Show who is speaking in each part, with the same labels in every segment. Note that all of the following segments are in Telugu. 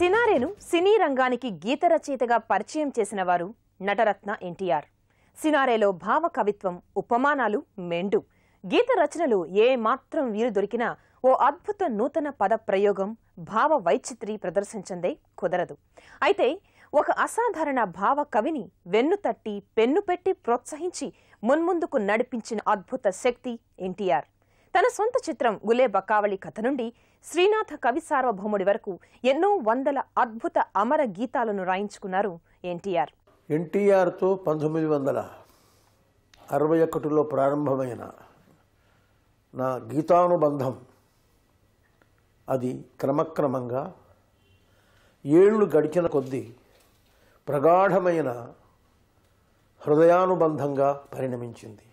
Speaker 1: సినారేను సినీ రంగానికి గీత రచయితగా పరిచయం చేసిన వారు నటరత్న ఎన్టీఆర్ సినారేలో భావ కవిత్వం ఉపమానాలు మెండు గీత రచనలు ఏ మాత్రం వీలు దొరికినా ఓ అద్భుత నూతన పద ప్రయోగం భావ వైచిత్రి ప్రదర్శించందే కుదరదు అయితే ఒక అసాధారణ భావ కవిని వెన్ను తట్టి పెన్ను పెట్టి ప్రోత్సహించి మున్ముందుకు నడిపించిన అద్భుత శక్తి ఎన్టీఆర్ తన సొంత చిత్రం గులే బకావళి కథ నుండి శ్రీనాథ కవి సార్వభౌముడి వరకు ఎన్నో వందల అద్భుత అమర గీతాలను రాయించుకున్నారు ఎన్టీఆర్
Speaker 2: ఎన్టీఆర్తో పంతొమ్మిది వందల అరవై ఒకటిలో ప్రారంభమైన నా గీతానుబంధం అది క్రమక్రమంగా ఏళ్ళు గడిచిన కొద్దీ ప్రగాఢమైన హృదయానుబంధంగా పరిణమించింది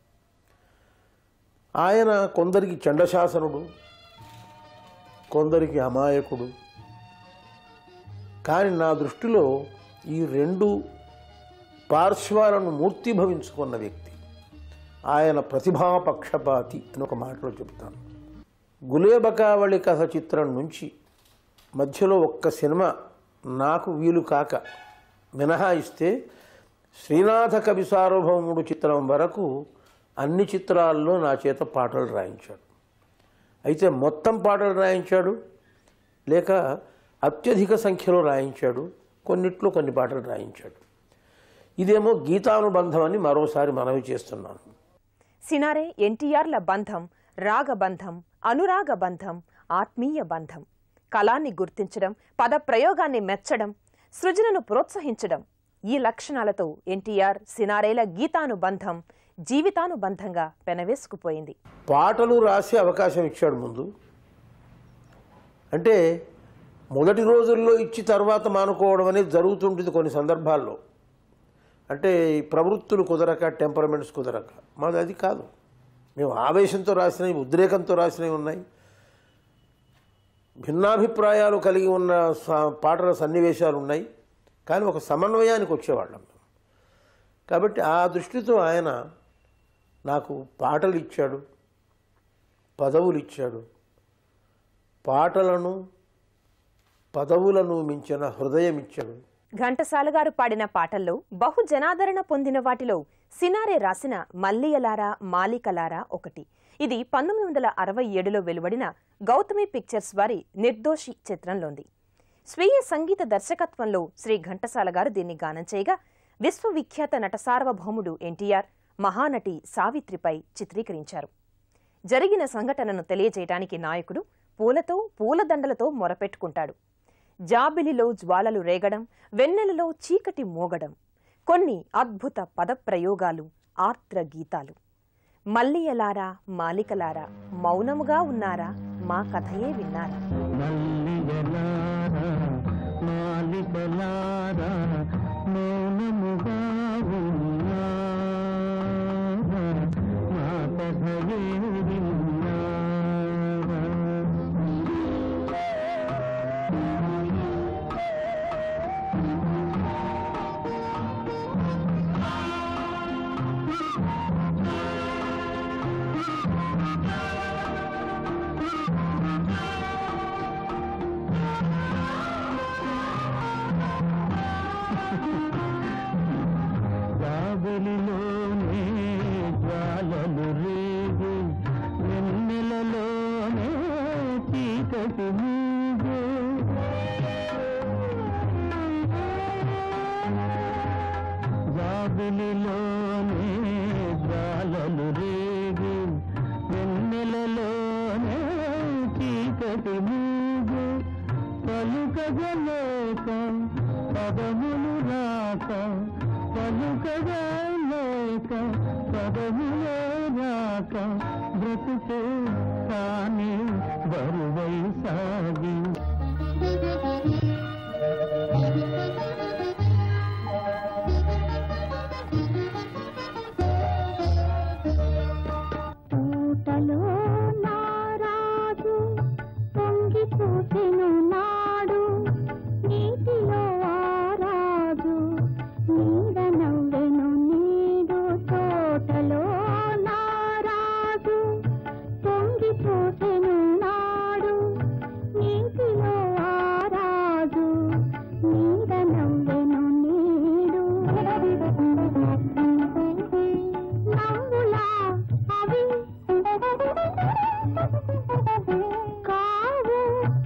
Speaker 2: ఆయన కొందరికి చండశాసనుడు కొందరికి అమాయకుడు కానీ నా దృష్టిలో ఈ రెండు పార్శ్వాలను మూర్తిభవించుకున్న వ్యక్తి ఆయన ప్రతిభాపక్షపాతి అని ఒక మాటలో చెప్తాను గులేబకావళి కథ చిత్రం నుంచి మధ్యలో ఒక్క సినిమా నాకు వీలు కాక మినహాయిస్తే శ్రీనాథ కవి సార్వభౌముడు చిత్రం వరకు అన్ని చిత్రాల్లో నా చేత పాటలు రాయించాడు అయితే మొత్తం పాటలు రాయించాడు లేక అత్యధిక సంఖ్యలో రాయించాడు కొన్నిట్లో కొన్ని పాటలు రాయించాడు ఇదేమో గీతానుబంధం అని మరోసారి మనవి చేస్తున్నాను
Speaker 1: సినారే ఎన్టీఆర్ల బంధం రాగబంధం అనురాగ బంధం ఆత్మీయ బంధం కళాన్ని గుర్తించడం పద ప్రయోగాన్ని మెచ్చడం సృజనను ప్రోత్సహించడం ఈ లక్షణాలతో ఎన్టీఆర్ సినారేల గీతానుబంధం జీవితానుబంధంగా పెనవేసుకుపోయింది
Speaker 2: పాటలు రాసే అవకాశం ఇచ్చాడు ముందు అంటే మొదటి రోజుల్లో ఇచ్చి తర్వాత మానుకోవడం అనేది జరుగుతుంటుంది కొన్ని సందర్భాల్లో అంటే ఈ ప్రవృత్తులు కుదరక టెంపరమెంట్స్ కుదరక మాది అది కాదు మేము ఆవేశంతో రాసినవి ఉద్రేకంతో రాసినవి ఉన్నాయి భిన్నాభిప్రాయాలు కలిగి ఉన్న స- పాటల సన్నివేశాలు ఉన్నాయి కానీ ఒక సమన్వయానికి వచ్చేవాళ్ళం మేము కాబట్టి ఆ దృష్టితో ఆయన నాకు పాటలు ఇచ్చాడు పదవులు ఇచ్చాడు పాటలను పదవులను మించిన హృదయం ఇచ్చాడు
Speaker 1: ఘంటసాల గారు పాడిన పాటల్లో బహు జనాదరణ పొందిన వాటిలో సినారే రాసిన మల్లియలారా మాలికలారా ఒకటి ఇది పంతొమ్మిది వందల అరవై ఏడులో వెలువడిన గౌతమి పిక్చర్స్ వారి నిర్దోషి చిత్రంలోంది స్వీయ సంగీత దర్శకత్వంలో శ్రీ ఘంటసాల గారు దీన్ని గానం చేయగా విశ్వవిఖ్యాత నట సార్వభౌముడు ఎన్టీఆర్ మహానటి సావిత్రిపై చిత్రీకరించారు జరిగిన సంఘటనను తెలియజేయడానికి నాయకుడు పూలతో పూలదండలతో మొరపెట్టుకుంటాడు జాబిలిలో జ్వాలలు రేగడం వెన్నెలలో చీకటి మోగడం కొన్ని అద్భుత పదప్రయోగాలు ఆర్ద్ర గీతాలు మల్లియలారా మాలికలారా మౌనముగా ఉన్నారా మా కథయే విన్నారా
Speaker 3: మల్లిగలారా మాలికలారా మౌనముగా ఉన్నారా మా కథయే విన్నారా జాబిలిలోనే జ్వాలలు రేగు వెన్నెలలోనే చీకటి మూగు జాబిలిలోనే జ్వాలలు రేగు వెన్నెలలోనే చీకటి మూగు పలుకగలేక పదములు రాక పలుకగలేక పదములే రాక బ్రతుకే కానీ బరువై సాగి
Speaker 4: తోటలో నారాజు పొంగిపోసెను నాడు నీటిలో ఆరాజు నీడ నవ్వెను నీడు తోటలో నారాజు పొంగిపోసెను నాడు నీటిలో ఆరాజు నవ్వులా అవి కావు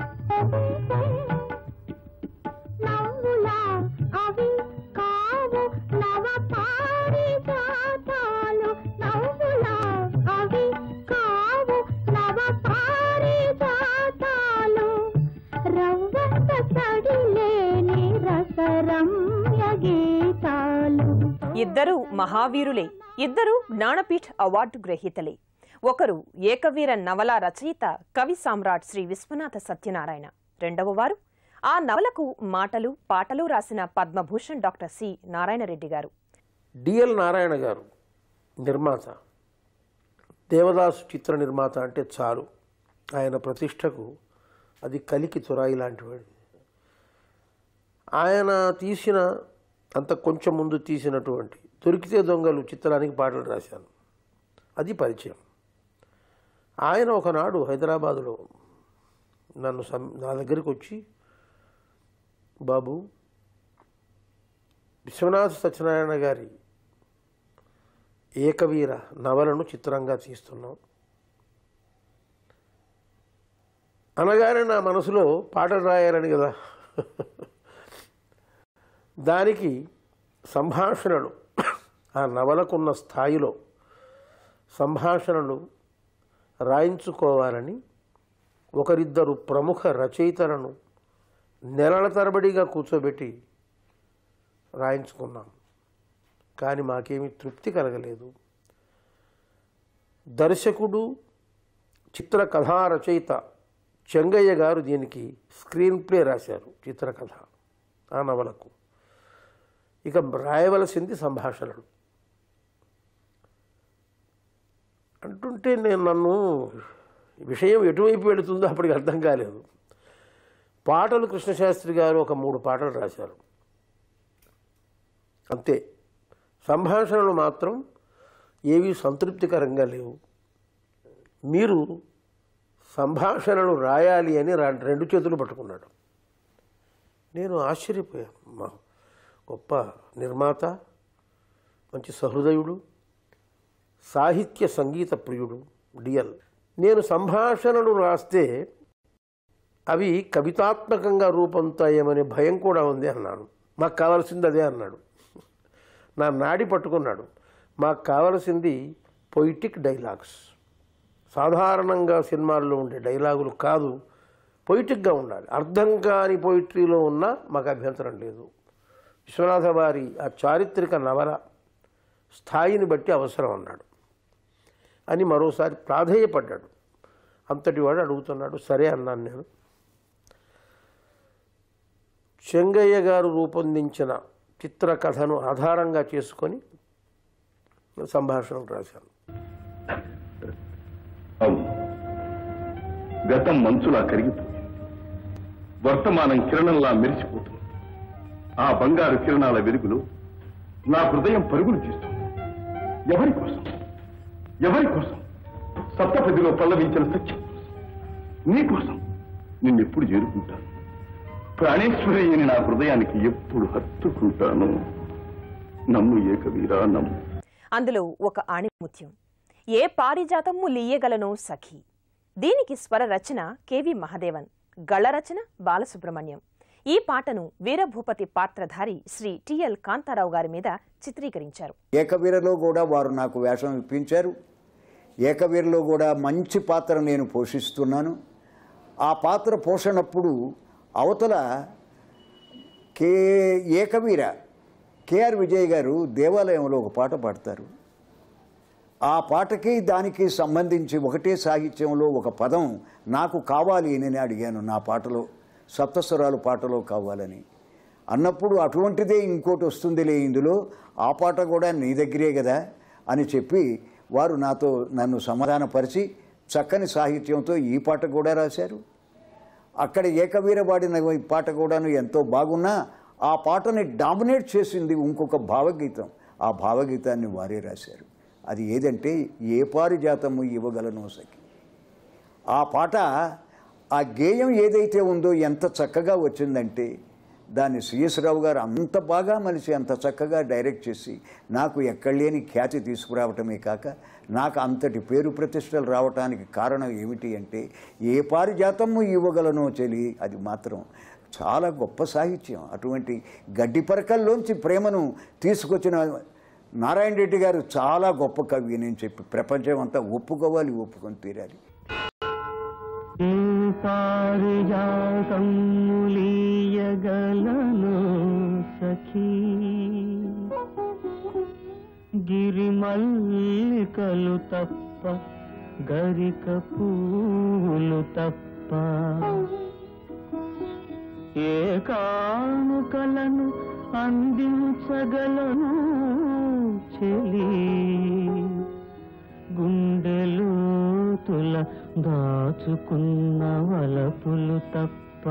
Speaker 4: నవ్వులా అవి కావు నవ పారిజాతాలు నవ్వులా అవి కావు నవ పారిజాతాలు రవ్వంత తడిలేని రసరమ్య గీతాలు
Speaker 1: ఇద్దరూ మహావీరులే ఇద్దరూ జ్ఞానపీఠ్ అవార్డు గ్రహీతలే ఒకరు ఏకవీర నవల రచయిత కవి సామ్రాట్ శ్రీ విశ్వనాథ సత్యనారాయణ రెండవ వారు ఆ నవలకు మాటలు పాటలు రాసిన పద్మభూషణ్ డాక్టర్ సి నారాయణరెడ్డి గారు
Speaker 2: డిఎల్ నారాయణ గారు నిర్మాత దేవదాసు చిత్ర నిర్మాత అంటే చాలు ఆయన ప్రతిష్టకు అది కలికి తురాయి లాంటివాడు ఆయన తీసిన అంత కొంచెం ముందు తీసినటువంటి దొరికితే దొంగలు చిత్రానికి పాటలు రాశాను అది పరిచయం ఆయన ఒకనాడు హైదరాబాదులో నన్ను సం నా దగ్గరికి వచ్చి బాబు విశ్వనాథ సత్యనారాయణ గారి ఏకవీర నవలను చిత్రంగా తీస్తున్నాం అనగానే నా మనసులో పాటలు రాయాలని కదా దానికి సంభాషణలు ఆ నవలకున్న స్థాయిలో సంభాషణలు రాయించుకోవాలని ఒకరిద్దరు ప్రముఖ రచయితలను నెలల తరబడిగా కూర్చోబెట్టి రాయించుకున్నాం కానీ మాకేమీ తృప్తి కలగలేదు దర్శకుడు చిత్ర కథా రచయిత చెంగయ్య గారు దీనికి స్క్రీన్ ప్లే రాశారు చిత్రకథ ఆ నవలకు ఇక రాయవలసింది సంభాషణలు అంటుంటే నేను నన్ను విషయం ఎటువైపు వెళుతుందో అప్పటికి అర్థం కాలేదు పాటలు కృష్ణశాస్త్రి గారు ఒక మూడు పాటలు రాశారు అంతే సంభాషణలు మాత్రం ఏవి సంతృప్తికరంగా లేవు మీరు సంభాషణలు రాయాలి అని రా- రెండు చేతులు పట్టుకున్నాడు నేను ఆశ్చర్యపోయాను మా గొప్ప నిర్మాత మంచి సహృదయుడు సాహిత్య సంగీత ప్రియుడు డిఎల్ నేను సంభాషణలు రాస్తే అవి కవితాత్మకంగా రూపొందుతాయేమనే భయం కూడా ఉంది అన్నాను మాకు కావాల్సింది అదే అన్నాడు నా నాడి పట్టుకున్నాడు మాకు కావలసింది పొయిటిక్ డైలాగ్స్ సాధారణంగా సినిమాల్లో ఉండే డైలాగులు కాదు పొయిటిక్గా ఉండాలి అర్థం కాని పొయిట్రీలో ఉన్నా మాకు అభ్యంతరం లేదు విశ్వనాథ వారి ఆ చారిత్రక నవల స్థాయిని బట్టి అవసరం అన్నాడు అని మరోసారి ప్రాధేయపడ్డాడు అంతటి వాడు అడుగుతున్నాడు సరే అన్నాను నేను చెంగయ్య గారు రూపొందించిన చిత్రకథను ఆధారంగా చేసుకొని సంభాషణలు రాశాను
Speaker 5: అవును గతం మంచులా కరిగిపోయింది వర్తమానం కిరణంలా మెరిసిపోతుంది ఆ బంగారు కిరణాల వెలుగులో నా హృదయం పరుగులు తీస్తుంది ఎవరి కోసం ఎవరి కోసం సప్తపదిలో పల్లవించిన సత్యం కోసం నీ కోసం నిన్నెప్పుడు చేరుకుంటాను ప్రాణేశ్వరి అని నా హృదయానికి ఎప్పుడు హత్తుకుంటాను నమ్ము ఏకవీరా నమ్ము
Speaker 1: అందులో ఒక ఆణిముత్యం ఏ పారిజాతము లీయగలను సఖి దీనికి స్వర రచన కెవి మహదేవన్ గళ రచన బాలసుబ్రహ్మణ్యం ఈ పాటను వీరభూపతి పాత్రధారి శ్రీ టిఎల్ కాంతారావు గారి మీద చిత్రీకరించారు
Speaker 6: ఏకవీరలో కూడా వారు నాకు వేషం ఇప్పించారు ఏకవీరలో కూడా మంచి పాత్ర నేను పోషిస్తున్నాను ఆ పాత్ర పోషణప్పుడు అవతల కే ఏకవీర కేఆర్ విజయ్ గారు దేవాలయంలో ఒక పాట పాడతారు ఆ పాటకి దానికి సంబంధించి ఒకటే సాహిత్యంలో ఒక పదం నాకు కావాలి అని నేను అడిగాను నా పాటలో సప్తస్వరాలు పాటలో కావాలని అన్నప్పుడు అటువంటిదే ఇంకోటి వస్తుందిలే ఇందులో ఆ పాట కూడా నీ దగ్గరే కదా అని చెప్పి వారు నాతో నన్ను సమాధానపరిచి చక్కని సాహిత్యంతో ఈ పాట కూడా రాశారు అక్కడ ఏకవీర పాడిన ఈ పాట కూడాను ఎంతో బాగున్నా ఆ పాటని డామినేట్ చేసింది ఇంకొక భావగీతం ఆ భావగీతాన్ని వారే రాశారు అది ఏదంటే ఏ పారిజాతము ఇవ్వగలను సఖి ఆ పాట ఆ గేయం ఏదైతే ఉందో ఎంత చక్కగా వచ్చిందంటే దాన్ని సిఎస్ రావు గారు అంత బాగా మలిచి అంత చక్కగా డైరెక్ట్ చేసి నాకు ఎక్కడలేని ఖ్యాతి తీసుకురావటమే కాక నాకు అంతటి పేరు ప్రతిష్టలు రావటానికి కారణం ఏమిటి అంటే ఏ పారిజాతము ఇవ్వగలనో చెలి అది మాత్రం చాలా గొప్ప సాహిత్యం అటువంటి గడ్డి పరకల్లోంచి ప్రేమను తీసుకొచ్చిన నారాయణ రెడ్డి గారు చాలా గొప్ప కవి అని చెప్పి ప్రపంచం అంతా ఒప్పుకోవాలి ఒప్పుకొని తీరాలి
Speaker 3: ఈ పారిజాతములీయగలను సఖీ గిరిమల్లికలు తప్ప గరిక పూలు తప్ప ఏ కానుకలను అందించగలను చెలి గుండెలు తుల దాచుకున్న వలపులు తప్ప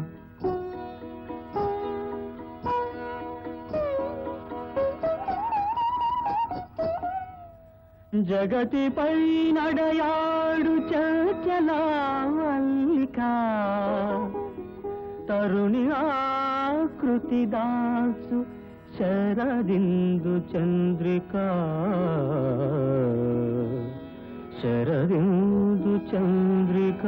Speaker 3: జగతిపై నడయాడు చచలా వల్లిక తరుణి ఆకృతి దాసు శరదిందు చంద్రిక శరదిందు చంద్రిక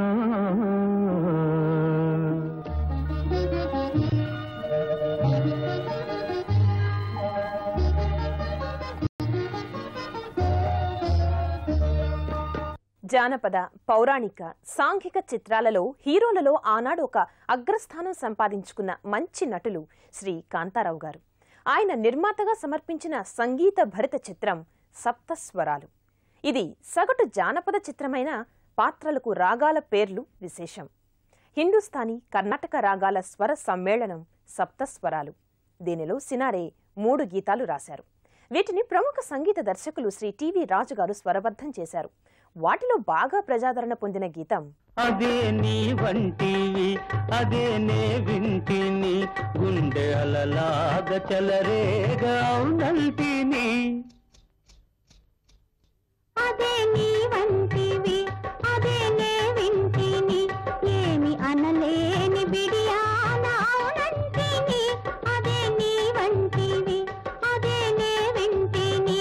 Speaker 1: జానపద పౌరాణిక సాంఘిక చిత్రాలలో హీరోలలో ఆనాడు ఒక అగ్రస్థానం సంపాదించుకున్న మంచి నటులు శ్రీ కాంతారావు గారు ఆయన నిర్మాతగా సమర్పించిన సంగీత భరిత చిత్రం సప్తస్వరాలు ఇది సగటు జానపద చిత్రమైన పాత్రలకు రాగాల పేర్లు విశేషం హిందుస్థానీ కర్ణాటక రాగాల స్వర సమ్మేళనం సప్తస్వరాలు దీనిలో సినారే మూడు గీతాలు రాశారు వీటిని ప్రముఖ సంగీత దర్శకులు శ్రీ టివి రాజు గారు స్వరబద్ధం చేశారు వాటిలో బాగా ప్రజాదరణ పొందిన గీతం
Speaker 3: అదే నీ వంటివి అదే నే వింటిని గుండె అలలాగ చలరేగా అవునంటిని
Speaker 4: అదే నీ వంటివి అదే నే వింటిని ఏమి అనలేని బిడియాన అవునంటిని అదే నీ వంటివి అదే నే వింటిని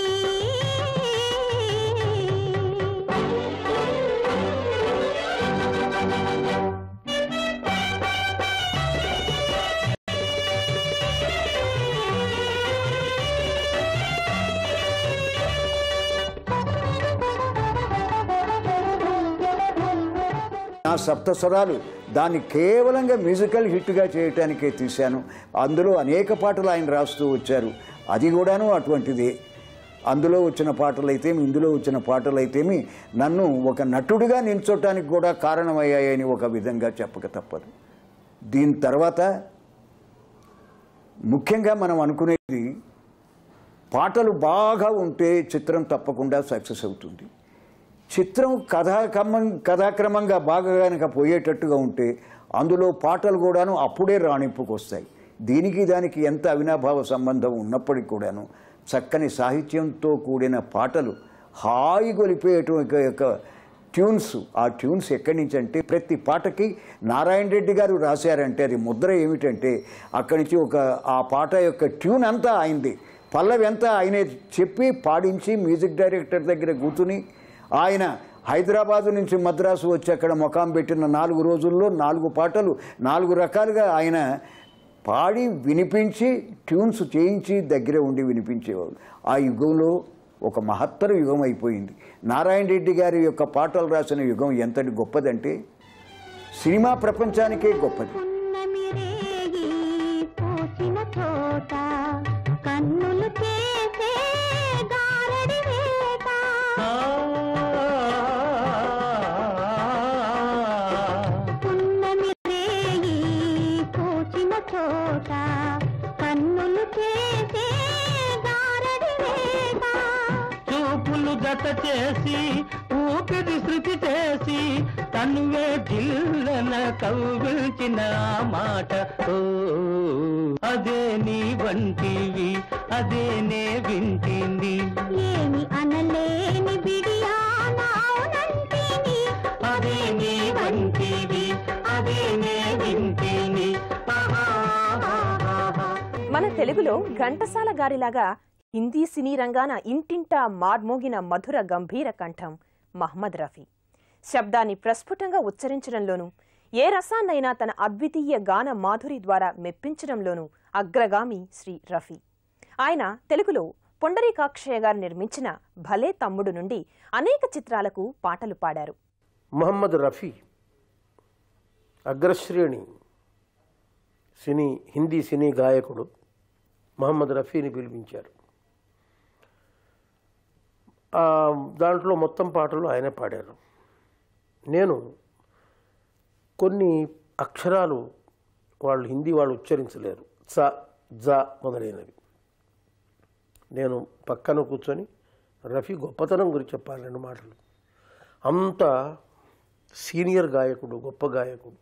Speaker 6: నా సప్తస్వరాలు దాన్ని కేవలంగా మ్యూజికల్ హిట్గా చేయటానికే తీశాను అందులో అనేక పాటలు ఆయన రాస్తూ వచ్చారు అది కూడాను అటువంటిదే అందులో వచ్చిన పాటలైతేమి ఇందులో వచ్చిన పాటలైతేమి నన్ను ఒక నటుడిగా నిల్చోటానికి కూడా కారణమయ్యాయని ఒక విధంగా చెప్పక తప్పదు దీని తర్వాత ముఖ్యంగా మనం అనుకునేది పాటలు బాగా ఉంటే చిత్రం తప్పకుండా సక్సెస్ అవుతుంది చిత్రం కథాక్రమం కథాక్రమంగా బాగా కనుక పోయేటట్టుగా ఉంటే అందులో పాటలు కూడాను అప్పుడే రాణింపుకు వస్తాయి దీనికి దానికి ఎంత అవినాభావ సంబంధం ఉన్నప్పటికీ కూడాను చక్కని సాహిత్యంతో కూడిన పాటలు హాయి గొలిపేటువంటి యొక్క ట్యూన్స్ ఆ ట్యూన్స్ ఎక్కడి నుంచి అంటే ప్రతి పాటకి నారాయణ రెడ్డి గారు రాశారంటే అది ముద్ర ఏమిటంటే అక్కడి నుంచి ఒక ఆ పాట యొక్క ట్యూన్ అంతా ఆయనది పల్లవి అంతా ఆయనే చెప్పి పాడించి మ్యూజిక్ డైరెక్టర్ దగ్గర కూర్చుని ఆయన హైదరాబాదు నుంచి మద్రాసు వచ్చి అక్కడ ముఖాం పెట్టిన నాలుగు రోజుల్లో నాలుగు పాటలు నాలుగు రకాలుగా ఆయన పాడి వినిపించి ట్యూన్స్ చేయించి దగ్గర ఉండి వినిపించేవాడు ఆ యుగంలో ఒక మహత్తర యుగం అయిపోయింది నారాయణ రెడ్డి గారి యొక్క పాటలు రాసిన యుగం ఎంతటి గొప్పదంటే సినిమా ప్రపంచానికే గొప్పది
Speaker 4: పున్నమి రేగి పూచిన చోట కన్నులు చేసే గారడి వేట పున్నమి రేగి పూచిన చోట కన్నులు చేసే గారడి వేట
Speaker 3: చూపులు జత చేసి ఊపిరి శృతి చేసి తనువే జిల్లన కవ్విల్చిన ఆ మాట ఓ అదే నీ వంటివి అదే నే వింటింది
Speaker 4: ఏమి అనలేని బిడియాన అవునంటిని
Speaker 3: అదే నీ వంటివి అదే నే వింటిని ఆహా, ఆహా,
Speaker 1: తెలుగులో ఘంటసాల గారిలాగా హిందీ సినీ రంగాన ఇంటింటా మార్మోగిన మధుర గంభీర కంఠం మహమ్మద్ రఫీ శబ్దాన్ని ప్రస్ఫుటంగా ఉచ్చరించడంలోనూ ఏ రసాన్నైనా తన అద్వితీయ గాన మాధురి ద్వారా మెప్పించడంలోనూ అగ్రగామి శ్రీ రఫీ ఆయన తెలుగులో పొండరీకాక్షయ్య గారు నిర్మించిన భలే తమ్ముడు నుండి అనేక చిత్రాలకు పాటలు పాడారు
Speaker 2: మొహమ్మద్ రఫీ అగ్రశ్రేణి సినీ హిందీ సినీ గాయకుడు మహమ్మద్ రఫీని పిలిపించారు ఆ, దాంట్లో మొత్తం పాటలు ఆయనే పాడారు నేను కొన్ని అక్షరాలు వాళ్ళు హిందీ వాళ్ళు ఉచ్చరించలేరు చ జ మొదలైనవి నేను పక్కన కూర్చొని రఫీ గొప్పతనం గురించి చెప్పాలి రెండు మాటలు అంత సీనియర్ గాయకుడు గొప్ప గాయకుడు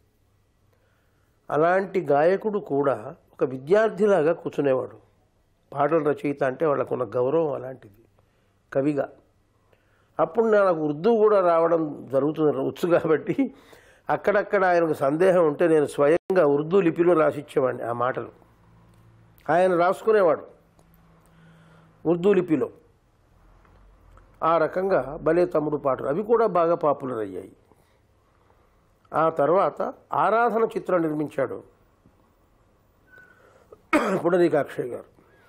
Speaker 2: అలాంటి గాయకుడు కూడా ఒక విద్యార్థిలాగా కూర్చునేవాడు పాటల రచయిత అంటే వాళ్ళకున్న గౌరవం అలాంటిది కవిగా అప్పుడు నాకు ఉర్దూ కూడా రావడం జరుగుతుంది వచ్చు కాబట్టి అక్కడక్కడ ఆయనకు సందేహం ఉంటే నేను స్వయంగా ఉర్దూ లిపిలో రాసిచ్చేవాడిని ఆ మాటలు ఆయన రాసుకునేవాడు ఉర్దూ లిపిలో ఆ రకంగా భలే తమ్ముడు పాటలు అవి కూడా బాగా పాపులర్ అయ్యాయి ఆ తర్వాత ఆరాధన చిత్రం నిర్మించాడు పునరీకాక్షయ్య గారు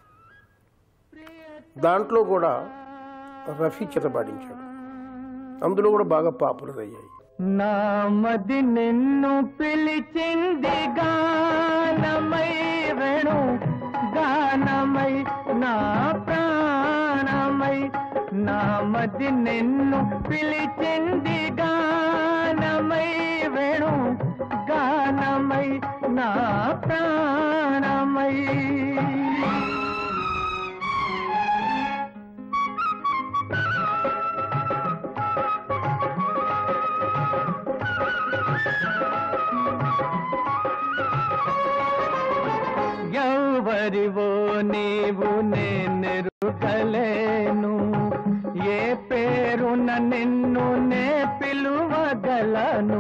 Speaker 2: దాంట్లో కూడా రఫీ చేత పాడించాడు అందులో కూడా బాగా పాపులర్ అయ్యాయి
Speaker 3: నామది నిన్ను పిలిచింది గానమై వేణు గానమై నా ప్రాణమై నామది నిన్ను పిలిచింది గానమై వేణు గానమై నా ప్రాణమై ఎవరివో నీవు నేనెరుగలేను ఏ పేరున నిన్ను నే పిలువగలను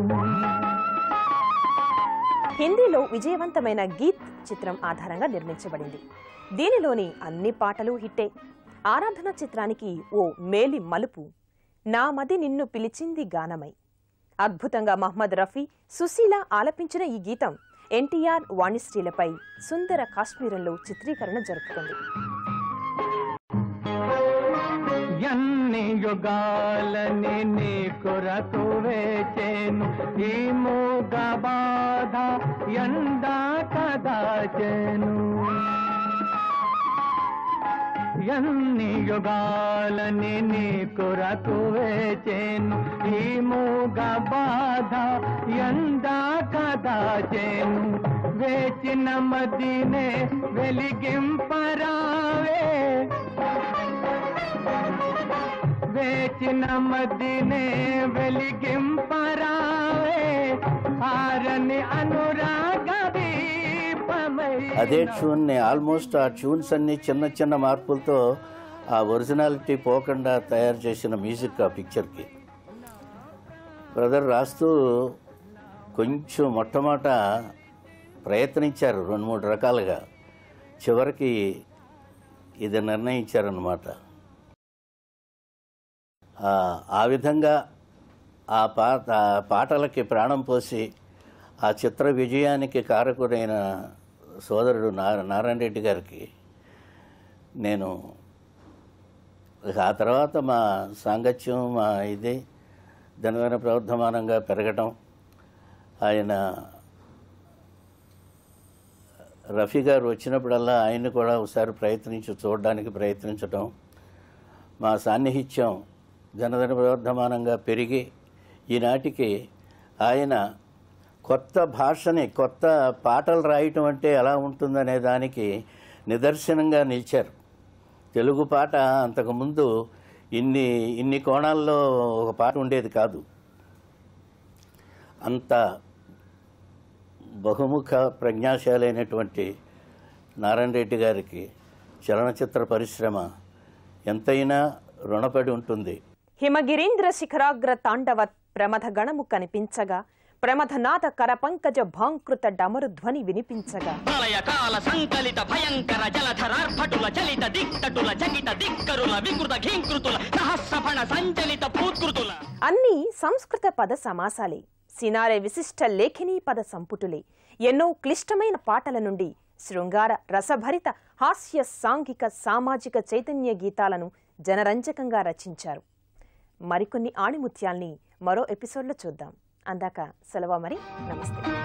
Speaker 1: హిందీలో విజయవంతమైన గీత్ చిత్రం ఆధారంగా నిర్మించబడింది దీనిలోని అన్ని పాటలు హిట్టే ఆరాధన చిత్రానికి ఓ మేలి మలుపు నా మది నిన్ను పిలిచింది గానమై అద్భుతంగా మహ్మద్ రఫీ సుశీల ఆలపించిన ఈ గీతం ఎన్టీఆర్ వాణిశ్రీలపై సుందర కాశ్మీరంలో చిత్రీకరణ జరుపుకుంది
Speaker 3: ఎన్ని యుగాలని నీ కొరకు వేచేను ఈ మూగ బాధ ఎందా కదాచెను ఎన్ని యుగాలని నీ కొరకు వేచేను ఈ మూగ బాధ ఎందా కదాచెను వేచిన మదినే వెలిగింపరావే వేచిన మదినే వెలిగింపరావే ఆరని అనురాగ దీపమై
Speaker 7: అదే ట్యూన్ని ఆల్మోస్ట్ ఆ ట్యూన్స్ అన్ని చిన్న చిన్న మార్పులతో ఆ ఒరిజినాలిటీ పోకుండా తయారు చేసిన మ్యూజిక్ ఆ పిక్చర్కి బ్రదర్ రాస్తూ కొంచెం మొట్టమొదట ప్రయత్నించారు రెండు మూడు రకాలుగా చివరికి ఇది నిర్ణయించారన్నమాట ఆ, ఆ విధంగా ఆ పాట ఆ పాటలకి ప్రాణం పోసి ఆ చిత్ర విజయానికి కారకుడైన సోదరుడు నారా నారాయణ రెడ్డి గారికి నేను ఇక ఆ తర్వాత మా సాంగత్యం మా ఇది దినదిన ప్రవర్ధమానంగా పెరగటం ఆయన రఫీ గారు వచ్చినప్పుడల్లా ఆయన్ని కూడా ఒకసారి ప్రయత్నించి చూడడానికి ప్రయత్నించటం మా సాన్నిహిత్యం దినదిన ప్రవర్ధమానంగా పెరిగి ఈనాటికి ఆయన కొత్త భాషని కొత్త పాటలు రాయటం అంటే ఎలా ఉంటుందనే దానికి నిదర్శనంగా నిలిచారు తెలుగు పాట అంతకుముందు ఇన్ని ఇన్ని కోణాల్లో ఒక పాట ఉండేది కాదు అంత బహుముఖ ప్రజ్ఞాశాలైనటువంటి నారాయణ రెడ్డి గారికి చలనచిత్ర పరిశ్రమ ఎంతైనా రుణపడి ఉంటుంది
Speaker 1: హిమగిరీంద్ర శిఖరాగ్ర తాండవ ప్రమథ గణము కనిపించగా ప్రమథనాథ కరపంకజ భాంకృత డమరు ధ్వని వినిపించగా
Speaker 8: ప్రళయ కాల సంకలిత భయంకర జలధరార్భటుల చలిత దిక్తటుల జగిత దిక్కరుల వికృత ఘీంకృతుల సహస్రఫణ సంచలిత భూత్కృతుల
Speaker 1: అన్నీ సంస్కృత పద సమాసాలే సినారే విశిష్ట లేఖినీ పద సంపుటులే ఎన్నో క్లిష్టమైన పాటల నుండి శృంగార రసభరిత హాస్య సాంఘిక సామాజిక చైతన్య గీతాలను జనరంజకంగా రచించారు మరికొన్ని ఆణిముత్యాల్ని మరో ఎపిసోడ్లో చూద్దాం అందాక సెలవు మరి నమస్తే